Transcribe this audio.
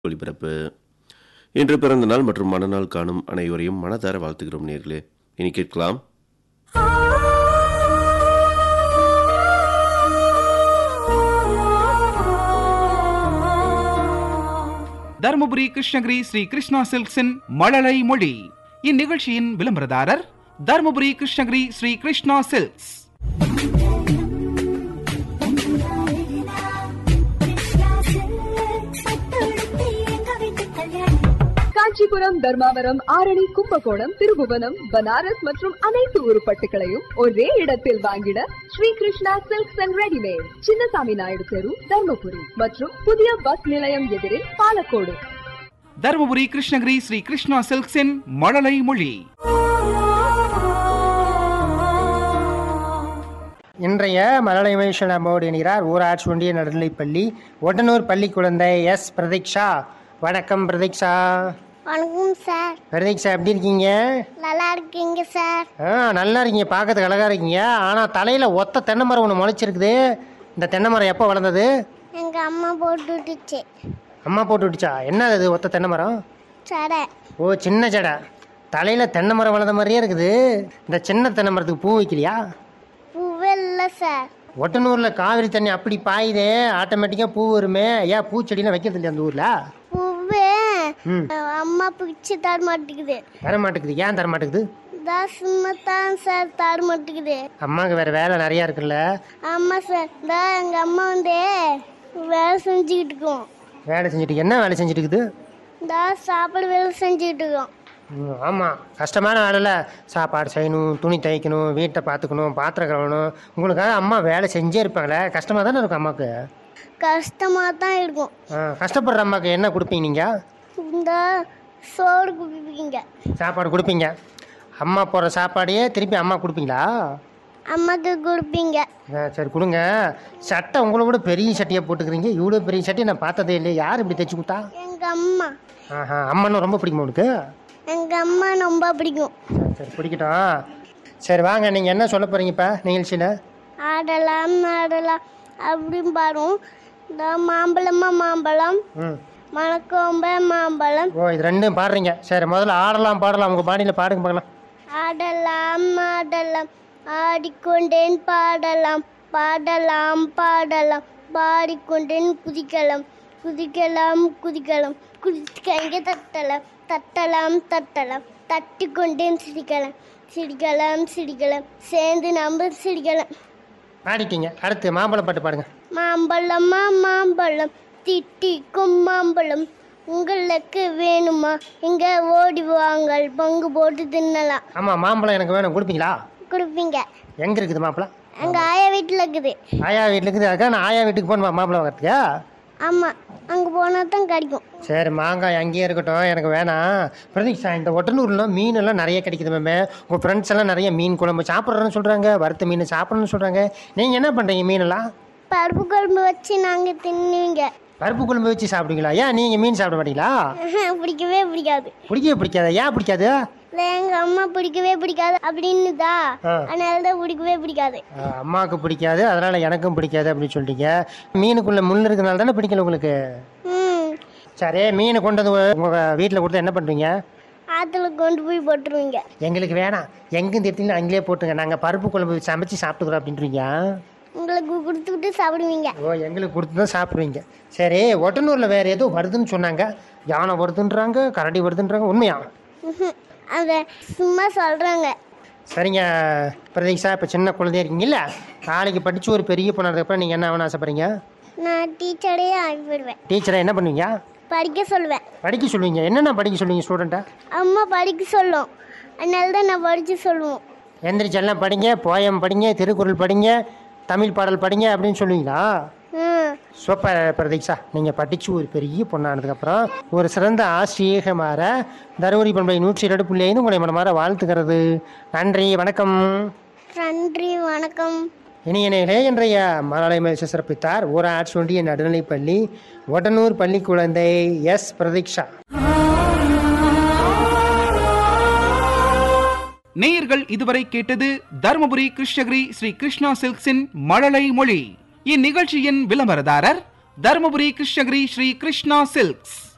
ஒளிபரப்பு இன்று பிறந்த நாள் மற்றும் மனநாள் காணும் அனைவரையும் மனதார வாழ்த்துகிறோம் நேர்களே இனி கேட்கலாம் தருமபுரி கிருஷ்ணகிரி ஸ்ரீ கிருஷ்ணா சில்க்ஸின் மழலை மொழி இந்நிகழ்ச்சியின் விளம்பரதாரர் தருமபுரி கிருஷ்ணகிரி ஸ்ரீ கிருஷ்ணா சில்க்ஸ் காஞ்சிபுரம் தர்மாவரம் ஆரணி கும்பகோணம் திருபுவனம் பனாரஸ் மற்றும் அனைத்து உருப்பட்டுகளையும் ஒரே இடத்தில் வாங்கிட Sri Krishna silks and readymade Chinnasamy Naidu தெரு தர்மபுரி மற்றும் புதிய பஸ் நிலையம் எதிரில் பாலக்கோடு தருமபுரி கிருஷ்ணகிரி ஸ்ரீ கிருஷ்ணா சில்க்ஸின் மழலை மொழி இன்றைய மலலை மகிழ்ச்சி நம்மோடு இணைகிறார் ஊராட்சி ஒன்றிய நடுநிலைப்பள்ளி ஒட்டனூர் பள்ளி குழந்தை எஸ் பிரதீக்ஷா வணக்கம் பிரதீக்ஷா வணக்கம் சார் பிரதீக்ஷா எப்படி இருக்கீங்க நல்லா இருக்கீங்க சார் ஆ நல்லா இருக்கீங்க பார்க்கறதுக்கு அழகா இருக்கீங்க ஆனால் தலையில் ஒத்த தென்னை மரம் ஒன்று முளைச்சிருக்குது இந்த தென்னை மரம் எப்போ வளர்ந்தது எங்க அம்மா போட்டு விட்டுச்சு அம்மா போட்டு விட்டுச்சா என்ன அது ஒத்த தென்னை மரம் சடை ஓ சின்ன ஜடை தலையில் தென்னை மரம் வளர்ந்த மாதிரியே இருக்குது இந்த சின்ன தென்னை மரத்துக்கு பூ வைக்கலையா பூவே இல்லை சார் ஒட்டனூரில் காவிரி தண்ணி அப்படி பாயுதே ஆட்டோமேட்டிக்காக பூ வருமே ஏன் பூச்செடிலாம் வைக்கிறது இல்லையா அந்த ஊரில் பூவே ம். அம்மா பிடிச்சி தர மாட்டேங்குது தர மாட்டேங்குது ஏன் தர மாட்டேங்குது தான் சும்மா தான் சார் தர மாட்டேங்குது அம்மாவுக்கு வேற வேலை நிறையா இருக்குல்ல ஆமா சார் தான் எங்க அம்மா வந்து வேலை செஞ்சுக்கிட்டு இருக்கோம் வேலை செஞ்சுட்டு என்ன வேலை செஞ்சுட்டு இருக்குது தான் சாப்பாடு வேலை செஞ்சுக்கிட்டு இருக்கோம் ம், ஆமாம் கஷ்டமான வேலையில் சாப்பாடு செய்யணும் துணி தைக்கணும் வீட்டை பார்த்துக்கணும் பாத்திரம் கழுவணும் உங்களுக்காக அம்மா வேலை செஞ்சே இருப்பாங்களே கஷ்டமாக தானே இருக்கும் அம்மாவுக்கு கஷ்டமா தான் இருக்கும் ஆ, கஷ்டப்படுற அம்மாவுக்கு என்ன கொடுப்பீங்க நீங்கள் இந்த சோறு குடிப்பீங்க சாப்பாடு கொடுப்பீங்க அம்மா போடுற சாப்பாடையே திருப்பி அம்மா கொடுப்பீங்களா அம்மாக்கு கொடுப்பீங்க ஆ, சரி கொடுங்க சட்டை உங்களை விட பெரிய சட்டையை போட்டுக்கிறீங்க இவ்வளோ பெரிய சட்டையை நான் பார்த்ததே இல்லை யார் இப்படி தைச்சு கொடுத்தா எங்க அம்மா ஆஹா அம்மனும் ரொம்ப பிடிக்குமா உனக்கு எங்க அம்மா ரொம்ப பிடிக்கும் சரி, சரி பிடிக்கட்டும் சரி வாங்க நீங்கள் என்ன சொல்ல போகிறீங்க இப்போ நிகழ்ச்சியில் ஆடலாம் ஆடலாம் அப்படின்னு பாரும் இந்த மாம்பழமா மாம்பழம் ம் மணக்கோம்ப மாம்பழம் ஓ இது ரெண்டும் பாடுறீங்க சரி முதல்ல ஆடலாம் பாடலாம் உங்கள் பாடியில் பாடுங்க பார்க்கலாம் ஆடலாம் ஆடலாம் ஆடிக்கொண்டேன் பாடலாம் பாடலாம் பாடலாம் பாடிக்கொண்டேன் குதிக்கலாம் குதிக்கலாம் குதிக்கலாம் குதிக்க தட்டலாம் தட்டலாம் தட்டலாம் தட்டி கொண்டேன் சிரிக்கலாம் சிரிக்கலாம் சிரிக்கலாம் சேர்ந்து நம்ம சிரிக்கலாம் பாடிட்டீங்க அடுத்து மாம்பழம் பாட்டு பாடுங்க மாம்பழமா மாம்பழம் திட்டிக்கும் மாம்பழம் உங்களுக்கு வேணுமா இங்க ஓடி வாங்கள் பங்கு போட்டு தின்னலாம் ஆமாம் மாம்பழம் எனக்கு வேணும் கொடுப்பீங்களா கொடுப்பீங்க எங்கே இருக்குது மாம்பழம் அங்க ஆயா வீட்டுல இருக்குது ஆயா வீட்டில் இருக்குது அதுக்காக நான் ஆயா வீட்டுக்கு போகணும் மாம்பழம் வாங்கிறதுக்கா ஆமா அங்க போனா தான் கிடைக்கும் சரி மாங்காய் அங்கேயே இருக்கட்டும் எனக்கு வேணாம் பிரதீக்ஷா இந்த ஒட்டனூர்ல மீன் எல்லாம் நிறைய கிடைக்குது மேமே உங்கள் ஃப்ரெண்ட்ஸ் எல்லாம் நிறைய மீன் குழம்பு சாப்பிட்றேன்னு சொல்கிறாங்க வறுத்த மீன் சாப்பிட்றேன்னு சொல்கிறாங்க நீங்கள் என்ன பண்ணுறீங்க மீனெல்லாம் பருப்பு குழம்பு வச்சு நாங்க தின்னுவீங்க பருப்பு குழம்பு வச்சு சாப்பிடுவீங்களா ஏன் நீங்கள் மீன் சாப்பிட மாட்டீங்களா பிடிக்கவே பிடிக்காது பிடிக்கவே பிடிக்காதா ஏன் பிடிக்காது இல்ல எங்க அம்மா பிடிக்கவே பிடிக்காது அப்படின்னுதா ஆ. அதனால தான் பிடிக்கவே பிடிக்காது ஆ, அம்மாவுக்கு பிடிக்காது அதனால எனக்கும் பிடிக்காது அப்படின்னு சொல்லிட்டீங்க மீனுக்குள்ள முள் இருக்கிறனால தானே பிடிக்கல உங்களுக்கு ம் சரி மீனை கொண்டு வந்து உங்கள் வீட்டில் கொடுத்து என்ன பண்ணுறீங்க ஆத்துல கொண்டு போய் போட்டுருவீங்க எங்களுக்கு வேணாம் எங்கேயும் திட்டிலும் அங்கேயே போட்டுங்க நாங்கள் பருப்பு குழம்பு சமைச்சு சாப்பிட்டுக்கிறோம் அப்படின்றீங்க உங்களுக்கு கொடுத்துக்கிட்டு சாப்பிடுவீங்க ஓ எங்களுக்கு கொடுத்து தான் சாப்பிடுவீங்க சரி ஒட்டனூரில் வேறு ஏதோ வருதுன்னு சொன்னாங்க யானை வருதுன்றாங்க கரடி வருதுன்றாங்க உண்மையா ம்ஹும். அத சும்மா சொல்றாங்க சரிங்க பிரதீக்ஷா இப்போ சின்ன குழந்தையா இருக்கீங்கல்ல நாளைக்கு படித்து ஒரு பெரிய பொண்ணாகிறப்ப நீங்கள் என்ன ஆகணும்னு ஆசைப்படுறீங்க நான் டீச்சரே ஆகி போயிடுவேன் டீச்சரை என்ன பண்ணுவீங்க படிக்க சொல்லுவேன் படிக்க சொல்லுவீங்க என்னென்ன படிக்க சொல்லுவீங்க ஸ்டூடெண்ட்டை அம்மா படிக்க சொல்லும் அதனால தான் நான் படிச்சு சொல்லுவோம் எந்திரிச்சு எல்லாம் படிங்க போயம் படிங்க திருக்குறள் படிங்க தமிழ் பாடல் படிங்க அப்படின்னு சொல்லுவீங்களா ம் சூப்பர் பிரதீக்ஷா நீங்கள் படித்து ஒரு பெரிய பொண்ணானதுக்கப்புறம் ஒரு சிறந்த ஆசிரியக மாற தருமபுரி பண்பை நூற்றி இரண்டு புள்ளி ஐந்து உங்களை மனமாற வாழ்த்துக்கிறது நன்றி வணக்கம் நன்றி வணக்கம் இனிய நேரே இன்றைய மலயாள மேல் சிறப்பித்தார் ஊராட்சி ஒன்றிய நடுநிலைப்பள்ளி ஒட்டனூர் பள்ளி குழந்தை எஸ் பிரதீக்ஷா நேயர்கள் இதுவரை கேட்டது தருமபுரி கிருஷ்ணகிரி ஸ்ரீ கிருஷ்ணா சில்க்ஸின் மழலை மொழி இந்நிகழ்ச்சியின் விளம்பரதாரர் தருமபுரி கிருஷ்ணகிரி ஸ்ரீ கிருஷ்ணா சில்க்ஸ்